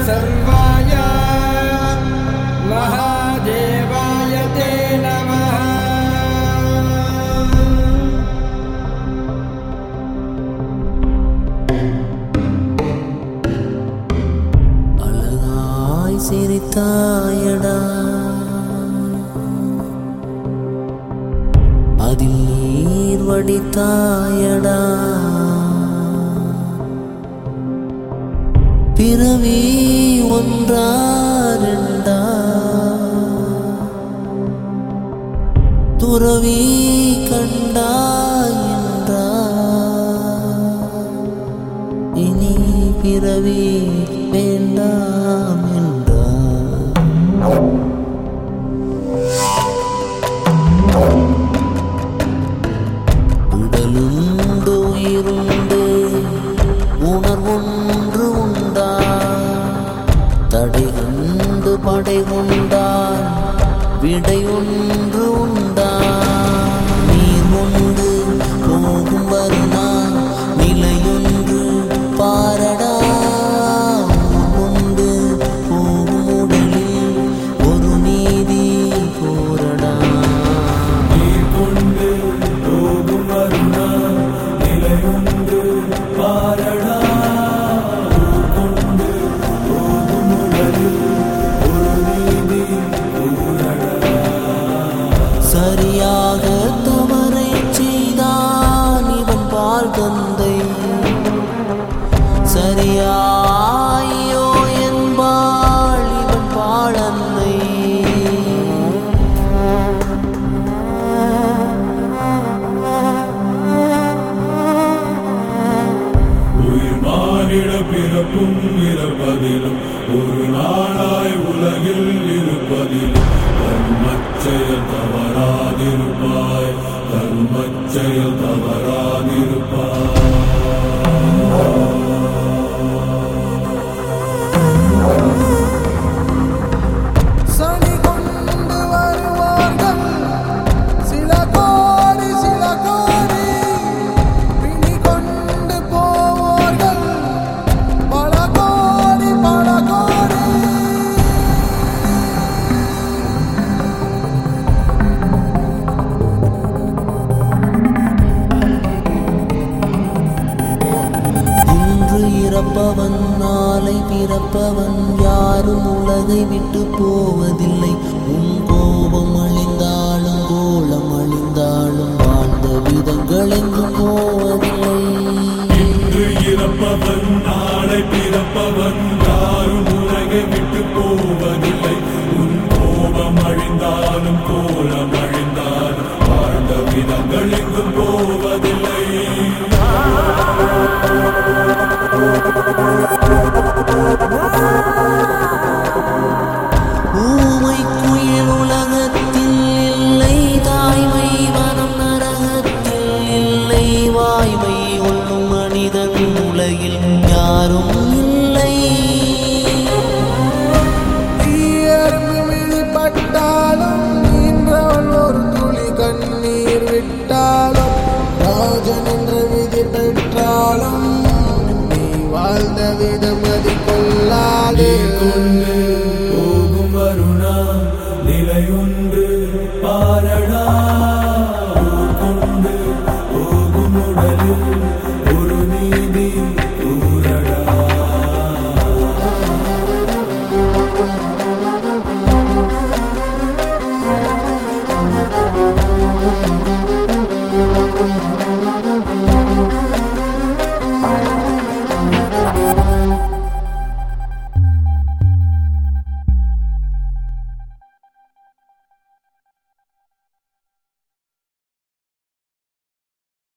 सर्वाय महादेवाय ते नमः அழகாய் சிரித்தாயடா அதில் நீர் வடித்தாயடா பிறவி ஒன்றாரெண்டா துறவி கண்டாய் என்றா இனி பிறவி வேண்டாம் என்றார் உடலுண்டு உயிருண்டு உணர்வொன்று உண்டா தடை கண்டு படை கொண்டார் விடை ஒன்று உண்டா நீர் கொண்டு போகும் வருநாள் நிலையொன்று பாரடா ஊர் கொண்டு போகும் உடலில் ஒரு நீதி போரடா சரியாக தவறை செய்தான் இவன் பால் தந்தை சரியாயோ என்பாள் இவன் பாழன்னை உயிர் மானிட பிறப்பும் இறப்பதிலும் ஒரு நாளாய் உலகில் இருப்பதிலும் தர்மச்செயல் தவறாதிருப்பாய் தர்மச்செயல் தவறாதிருப்பாய் சனி கொண்டு வருவார்கள் சில கோடி சில கோடி பிணி கொண்டு போவார்கள் பல கோடி பல கோடி இன்று இறப்பவன் நாளை பிறப்பவன் யாரும் உலகை விட்டு போவதில்லை உன் கோபம் அழிந்தாலும் கோலம் அழிந்தாலும் வாழ்ந்த விதங்கள் எங்கும் போவதில்லை இன்று இறப்பவன் நாளை பிறப்பவன் யாரும் உலகை விட்டு போவதில்லை உன் கோபம் அழிந்தாலும் கோலம் அழிந்தாலும் வாழ்ந்த விதங்கள் எங்கும் போவதில்லை ஊமை குயில் உலகத்தில் இல்லை தாய்மை வனம் நரகத்தில் இல்லை வாய்மை கொள்ளும் மனிதன் உலகில் யாரும் இல்லை தீயர்ந்து வெளிப்பட்டாலும் நீன்றவள் ஒரு துளி கண்ணீர் விட்டாலும் ராஜன் என்ற விதி பெற்றாலும் நீ வாழ்ந்த விதம்